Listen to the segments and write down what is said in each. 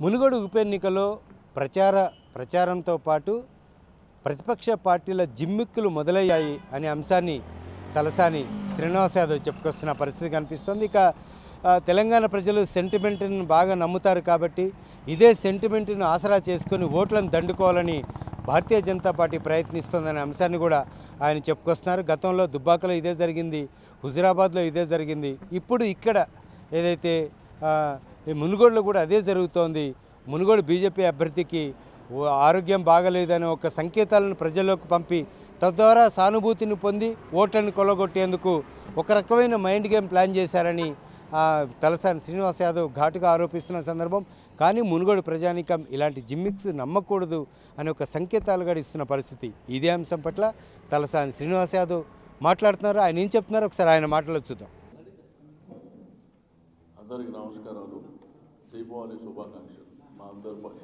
మునుగోడు ఉప ఎన్నికలో ప్రచార ప్రచారంతో పాటు ప్రతిపక్ష పార్టీల జిమ్మిక్కులు మొదలయ్యాయి అనే అంశాన్ని తలసాని శ్రీనివాస్ యాదవ్ చెప్పుకొస్తున్న పరిస్థితి కనిపిస్తుంది ఇక ఆ, తెలంగాణ ప్రజలు సెంటిమెంట్ని బాగా నమ్ముతారు కాబట్టి ఇదే సెంటిమెంట్ను ఆసరా చేసుకొని ఓట్లను దండుకోవాలని భారతీయ జనతా పార్టీ ప్రయత్నిస్తోందనే అంశాన్ని కూడా ఆయన చెప్పుకొస్తున్నారు గతంలో దుబ్బాకలో ఇదే జరిగింది హుజురాబాద్లో ఇదే జరిగింది ఇప్పుడు ఇక్కడ ఏదైతే ఆ, ఈ మునుగోడులో కూడా అదే జరుగుతోంది మునుగోడు బీజేపీ అభ్యర్థికి ఓ ఆరోగ్యం బాగలేదనే ఒక సంకేతాలను ప్రజల్లోకి పంపి తద్వారా సానుభూతిని పొంది ఓట్లను కొలగొట్టేందుకు ఒక రకమైన మైండ్ గేమ్ ప్లాన్ చేశారని ఆ, తలసాని శ్రీనివాస్ యాదవ్ ఘాటుగా ఆరోపిస్తున్న సందర్భం కానీ మునుగోడు ప్రజానికం ఇలాంటి జిమ్మిక్స్ నమ్మకూడదు అనే ఒక సంకేతాలుగా ఇస్తున్న పరిస్థితి ఇదే అంశం పట్ల తలసాని శ్రీనివాస్ యాదవ్ మాట్లాడుతున్నారు ఆయన ఏం చెప్తున్నారో ఒకసారి ఆయన మాటలు చూద్దాం అందరికీ నమస్కారాలు దీపావళి శుభాకాంక్షలు మా అందరి పక్షాన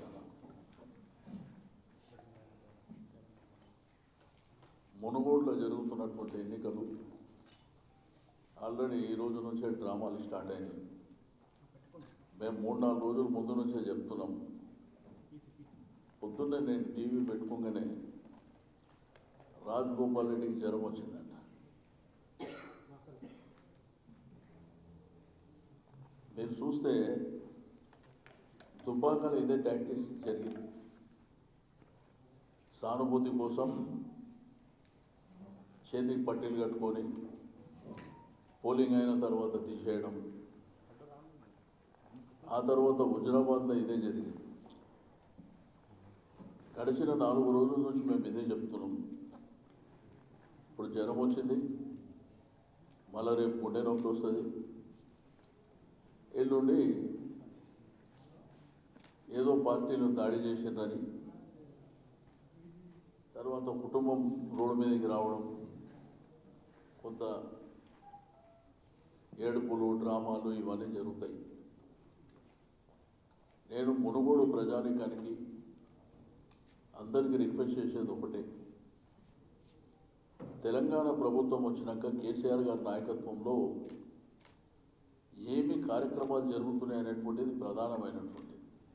మునుగోడులో జరుగుతున్నటువంటి ఎన్నికలు ఆల్రెడీ ఈ రోజు నుంచే డ్రామాలు స్టార్ట్ అయినాయి మేము మూడు నాలుగు రోజుల ముందు నుంచే చెప్తున్నాం పొద్దున్నే నేను టీవీ పెట్టుకోగానే రాజగోపాల్ రెడ్డికి జ్వరం వచ్చిందంట మీరు చూస్తే దుబ్బాకలో ఇదే టాక్టిక్స్ జరిగింది సానుభూతి కోసం చేతికి పట్టీలు కట్టుకొని పోలింగ్ అయిన తర్వాత తీసేయడం ఆ తర్వాత హుజరాబాద్లో ఇదే జరిగింది గడిచిన నాలుగు రోజుల నుంచి మేము ఇదే చెప్తున్నాం ఇప్పుడు జ్వరం వచ్చింది మళ్ళీ రేపు గుండె నొప్పి వస్తుంది ఎల్లుండి ఏదో పార్టీలు దాడి చేసిందని తర్వాత కుటుంబం రోడ్డు మీదకి రావడం కొంత ఏడుపులు డ్రామాలు ఇవన్నీ జరుగుతాయి నేను మునుగోడు ప్రజానికానికి అందరికీ రిక్వెస్ట్ చేసేది ఒకటే తెలంగాణ ప్రభుత్వం వచ్చినాక కేసీఆర్ గారి నాయకత్వంలో ఏమి కార్యక్రమాలు జరుగుతున్నాయి అనేటువంటిది ప్రధానమైనటువంటిది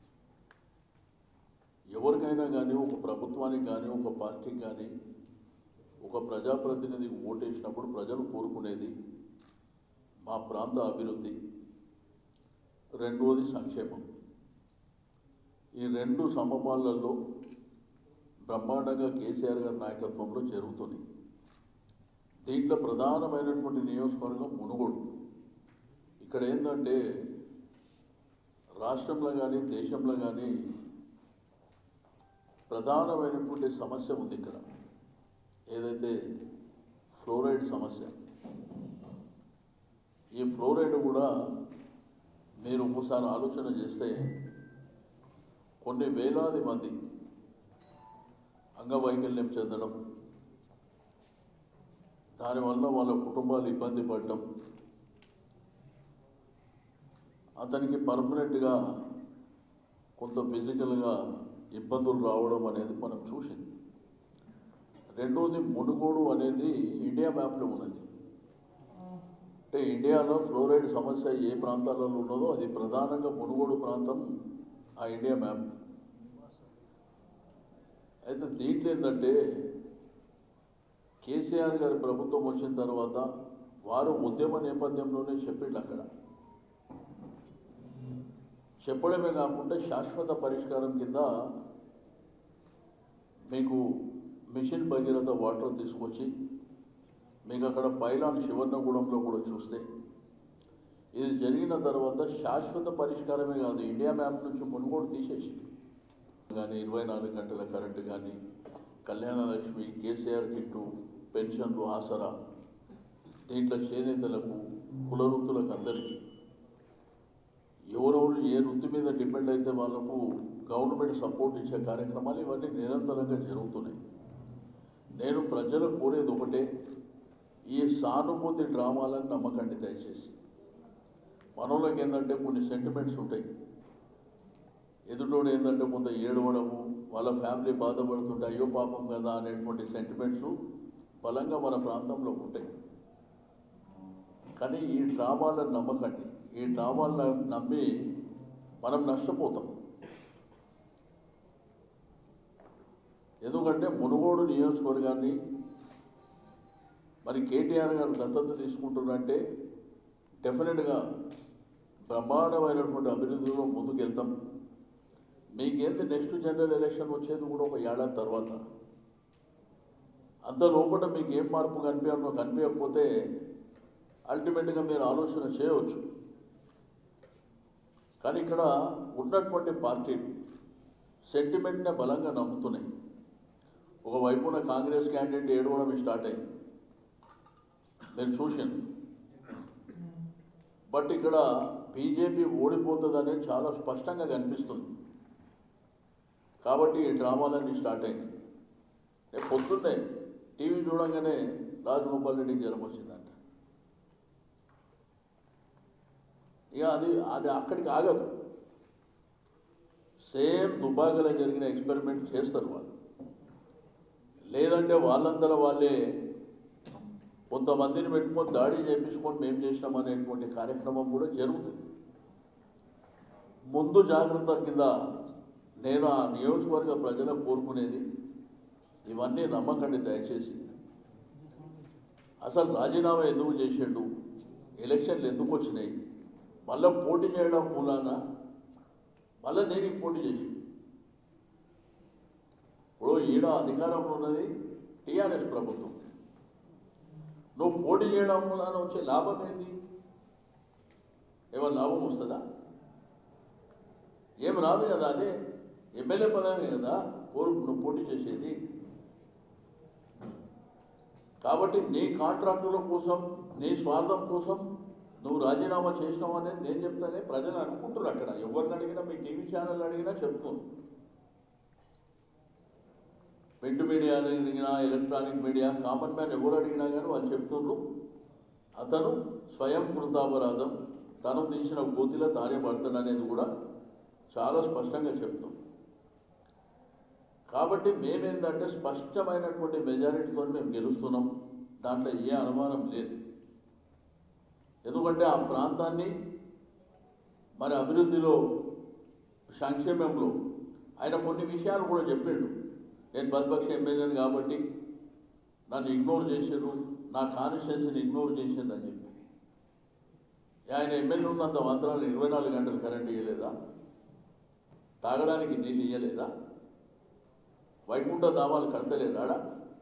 ఎవరికైనా కానీ ఒక ప్రభుత్వానికి కానీ ఒక పార్టీకి కానీ ఒక ప్రజాప్రతినిధికి ఓటేసినప్పుడు ప్రజలు కోరుకునేది మా ప్రాంత అభివృద్ధి రెండవది సంక్షేమం ఈ రెండు సమపాలలో బ్రహ్మాండంగా కేసీఆర్ గారి నాయకత్వంలో జరుగుతుంది దీంట్లో ప్రధానమైనటువంటి నియోజకవర్గం మునుగోడు ఇక్కడ ఏంటంటే రాష్ట్రంలో కానీ దేశంలో కానీ ప్రధానమైనటువంటి సమస్య ఉంది ఇక్కడ ఏదైతే ఫ్లోరైడ్ సమస్య ఈ ఫ్లోరైడ్ కూడా మీరు ఒకసారి ఆలోచన చేస్తే కొన్ని వేలాది మంది అంగవైకల్యం చెందడం దానివల్ల వాళ్ళ కుటుంబాలు ఇబ్బంది పడటం అతనికి పర్మనెంట్గా కొంత ఫిజికల్గా ఇబ్బందులు రావడం అనేది మనం చూసింది రెండోది మునుగోడు అనేది ఇండియా మ్యాప్లో ఉన్నది అంటే ఇండియాలో ఫ్లోరైడ్ సమస్య ఏ ప్రాంతాలలో ఉన్నదో అది ప్రధానంగా మునుగోడు ప్రాంతం ఆ ఇండియా మ్యాప్ అయితే దీంట్లో ఏంటంటే కేసీఆర్ గారి ప్రభుత్వం వచ్చిన తర్వాత వారు ఉద్యమ నేపథ్యంలోనే చెప్పిండు అక్కడ చెప్పడమే కాకుండా శాశ్వత పరిష్కారం కింద మీకు మిషన్ భగీరథ వాటర్ తీసుకొచ్చి మీకు అక్కడ పైలాన్ శివర్ణగూడెంలో కూడా చూస్తే ఇది జరిగిన తర్వాత శాశ్వత పరిష్కారమే కాదు ఇండియా మ్యాప్ నుంచి మునుగోడు తీసేసి కానీ ఇరవై నాలుగు గంటల కరెంటు కానీ కళ్యాణ లక్ష్మి కేసీఆర్ కిట్టు పెన్షన్లు ఆసరా దీంట్లో చేనేతలకు కుల వృత్తులకు అందరికీ ఎవరెవరు ఏ వృత్తి మీద డిపెండ్ అయితే వాళ్ళకు గవర్నమెంట్ సపోర్ట్ ఇచ్చే కార్యక్రమాలు ఇవన్నీ నిరంతరంగా జరుగుతున్నాయి నేను ప్రజలు కోరేది ఒకటే ఈ సానుభూతి డ్రామాలను నమ్మకండి దయచేసి మనోళ్ళకి ఏంటంటే కొన్ని సెంటిమెంట్స్ ఉంటాయి ఎదుటోడు ఏంటంటే కొంత ఏడవడము వాళ్ళ ఫ్యామిలీ బాధపడుతుంటే అయ్యో పాపం కదా అనేటువంటి సెంటిమెంట్స్ బలంగా మన ప్రాంతంలో ఉంటాయి కానీ ఈ డ్రామాలను నమ్మకండి ఈ డ్రామాలను నమ్మి మనం నష్టపోతాం ఎందుకంటే మునుగోడు నియోజకవర్గాన్ని మరి కేటీఆర్ గారు దత్తత తీసుకుంటున్నారంటే డెఫినెట్గా బ్రహ్మాండమైనటువంటి అభివృద్ధిలో ముందుకెళ్తాం మీకేంటి నెక్స్ట్ జనరల్ ఎలక్షన్ వచ్చేది కూడా ఒక ఏడాది తర్వాత అంత లోపల మీకు ఏం మార్పు కనిపించాలో కనిపించకపోతే అల్టిమేట్గా మీరు ఆలోచన చేయవచ్చు కానీ ఇక్కడ ఉన్నటువంటి పార్టీలు సెంటిమెంట్నే బలంగా నమ్ముతున్నాయి ఒకవైపున కాంగ్రెస్ క్యాండిడేట్ ఏడవడం స్టార్ట్ అయింది మీరు చూసింది బట్ ఇక్కడ బీజేపీ ఓడిపోతుందనేది చాలా స్పష్టంగా కనిపిస్తుంది కాబట్టి ఈ డ్రామాలన్నీ స్టార్ట్ అయింది రేపు పొద్దున్నే టీవీ చూడంగానే రాజగోపాల్ రెడ్డికి జ్వరం వచ్చిందంట ఇక అది అది అక్కడికి ఆగదు సేమ్ దుబాకలో జరిగిన ఎక్స్పెరిమెంట్ చేస్తారు వాళ్ళు లేదంటే వాళ్ళందరూ వాళ్ళే కొంతమందిని పెట్టుకొని దాడి చేయించుకొని మేము చేసినాం అనేటువంటి కార్యక్రమం కూడా జరుగుతుంది ముందు జాగ్రత్త కింద నేను ఆ నియోజకవర్గ ప్రజలకు కోరుకునేది ఇవన్నీ నమ్మకండి దయచేసి అసలు రాజీనామా ఎందుకు చేసిండు ఎలక్షన్లు ఎందుకు వచ్చినాయి మళ్ళీ పోటీ చేయడం మూలాన మళ్ళీ దేనికి పోటీ చేసి ఇప్పుడు ఈడ అధికారంలో ఉన్నది టీఆర్ఎస్ ప్రభుత్వం నువ్వు పోటీ చేయడం మూలాన వచ్చే లాభం ఏంది ఏమైనా లాభం వస్తుందా ఏం రాదు కదా అదే ఎమ్మెల్యే పదవి కదా కోరు నువ్వు పోటీ చేసేది కాబట్టి నీ కాంట్రాక్టుల కోసం నీ స్వార్థం కోసం నువ్వు రాజీనామా చేసినావు అనేది నేను చెప్తానే ప్రజలు అనుకుంటారు అక్కడ ఎవరిని అడిగినా మీ టీవీ ఛానల్ అడిగినా చెప్తాను ప్రింట్ మీడియా అడిగినా ఎలక్ట్రానిక్ మీడియా కామన్ మ్యాన్ ఎవరు అడిగినా కానీ వాళ్ళు చెప్తున్నారు అతను స్వయం కృతాపరాధం తను తీసిన గోతిలో తానే పడతాడు అనేది కూడా చాలా స్పష్టంగా చెప్తాం కాబట్టి మేమేందంటే స్పష్టమైనటువంటి మెజారిటీతో మేము గెలుస్తున్నాం దాంట్లో ఏ అనుమానం లేదు ఎందుకంటే ఆ ప్రాంతాన్ని మరి అభివృద్ధిలో సంక్షేమంలో ఆయన కొన్ని విషయాలు కూడా చెప్పిండు నేను ప్రతిపక్ష ఎమ్మెల్యేని కాబట్టి నన్ను ఇగ్నోర్ చేశారు నా కాన్స్టిట్యున్సీని ఇగ్నోర్ చేసిండు అని చెప్పి ఆయన ఎమ్మెల్యే ఉన్నంత మాత్రాన్ని ఇరవై నాలుగు గంటలు కరెంట్ ఇవ్వలేదా తాగడానికి నీళ్ళు ఇవ్వలేదా వైకుంఠ ధామాలు కడతలేరాడా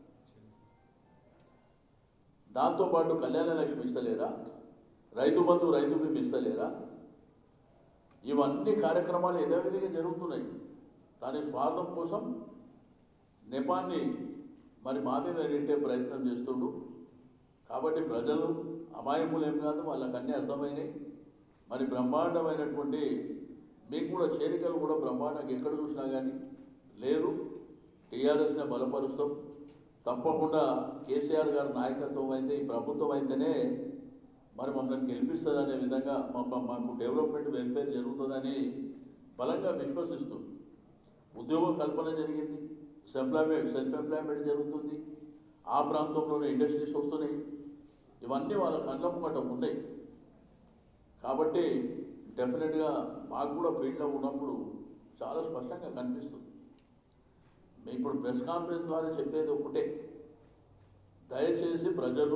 దాంతోపాటు కళ్యాణ లక్ష్మి ఇస్తలేరా రైతు బంధు రైతు బీమా ఇస్తలేరా ఇవన్నీ కార్యక్రమాలు యథావిధిగా జరుగుతున్నాయి కానీ స్వార్థం కోసం నెపాన్ని మరి మా మీద నెట్టే ప్రయత్నం చేస్తుండు కాబట్టి ప్రజలు అమాయకులు ఏం కాదు వాళ్ళకి అన్నీ అర్థమైనాయి మరి బ్రహ్మాండమైనటువంటి మీకు కూడా చేరికలు కూడా బ్రహ్మాండంగా ఎక్కడ చూసినా కానీ లేదు టీఆర్ఎస్ని బలపరుస్తాం తప్పకుండా కేసీఆర్ గారి నాయకత్వం అయితే ఈ ప్రభుత్వం అయితేనే మరి మమ్మల్ని గెలిపిస్తుందనే విధంగా మా- మాకు డెవలప్మెంట్ వెల్ఫేర్ జరుగుతుందని బలంగా విశ్వసిస్తూ ఉద్యోగ కల్పన జరిగింది సెల్ఫ్ ఎంప్లాయ్మెంట్ సెల్ఫ్ ఎంప్లాయ్మెంట్ జరుగుతుంది ఆ ప్రాంతంలోనే ఇండస్ట్రీస్ వస్తున్నాయి ఇవన్నీ వాళ్ళ కళ్ళ ముంగట ఉన్నాయి కాబట్టి డెఫినెట్గా మాకు కూడా ఫీల్డ్లో ఉన్నప్పుడు చాలా స్పష్టంగా కనిపిస్తుంది మేము ఇప్పుడు ప్రెస్ కాన్ఫరెన్స్ ద్వారా చెప్పేది ఒకటే దయచేసి ప్రజలు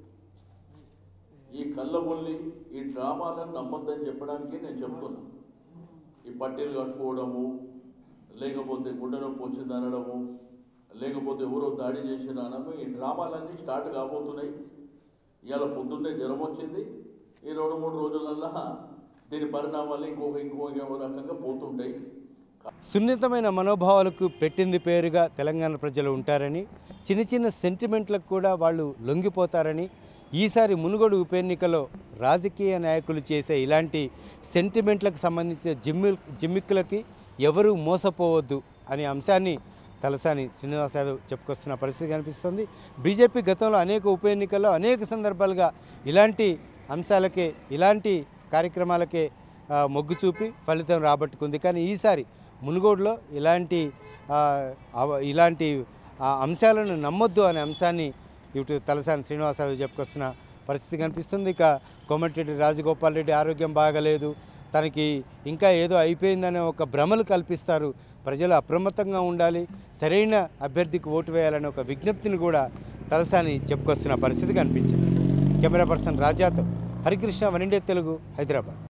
ఈ కళ్ళబొల్లి ఈ డ్రామాలను నమ్మొద్దని చెప్పడానికి నేను చెప్తున్నా ఈ పట్టీలు కట్టుకోవడము లేకపోతే గుండె నొప్పి వచ్చింది అనడము లేకపోతే ఎవరో దాడి చేసిన అనడము ఈ డ్రామాలన్నీ స్టార్ట్ కాబోతున్నాయి ఇవాళ పొద్దున్నే జ్వరం వచ్చింది ఈ రెండు మూడు రోజులల్లా దీని పరిణామాలు ఇంకొక ఇంకొక రకంగా పోతుంటాయి సున్నితమైన మనోభావాలకు పెట్టింది పేరుగా తెలంగాణ ప్రజలు ఉంటారని చిన్న చిన్న సెంటిమెంట్లకు కూడా వాళ్ళు లొంగిపోతారని ఈసారి మునుగోడు ఉప ఎన్నికలో రాజకీయ నాయకులు చేసే ఇలాంటి సెంటిమెంట్లకు సంబంధించిన జిమ్మి జిమ్మిక్కులకి ఎవరూ మోసపోవద్దు అనే అంశాన్ని తలసాని శ్రీనివాస్ యాదవ్ చెప్పుకొస్తున్న పరిస్థితి కనిపిస్తుంది బీజేపీ గతంలో అనేక ఉప ఎన్నికల్లో అనేక సందర్భాలుగా ఇలాంటి అంశాలకే ఇలాంటి కార్యక్రమాలకే ఆ, మొగ్గు చూపి ఫలితం రాబట్టుకుంది కానీ ఈసారి మునుగోడులో ఇలాంటి ఆ, అవ- ఇలాంటి ఆ, అంశాలను నమ్మొద్దు అనే అంశాన్ని ఇటు తలసాని శ్రీనివాసరావు చెప్పుకొస్తున్న పరిస్థితి కనిపిస్తుంది ఇక కోమటిరెడ్డి రాజగోపాల్ రెడ్డి ఆరోగ్యం బాగలేదు తనకి ఇంకా ఏదో అయిపోయిందనే ఒక భ్రమలు కల్పిస్తారు ప్రజలు అప్రమత్తంగా ఉండాలి సరైన అభ్యర్థికి ఓటు వేయాలనే ఒక విజ్ఞప్తిని కూడా తలసాని చెప్పుకొస్తున్న పరిస్థితి కనిపించింది కెమెరా పర్సన్ రాజాతో హరికృష్ణ వన్ ఇండియా తెలుగు హైదరాబాద్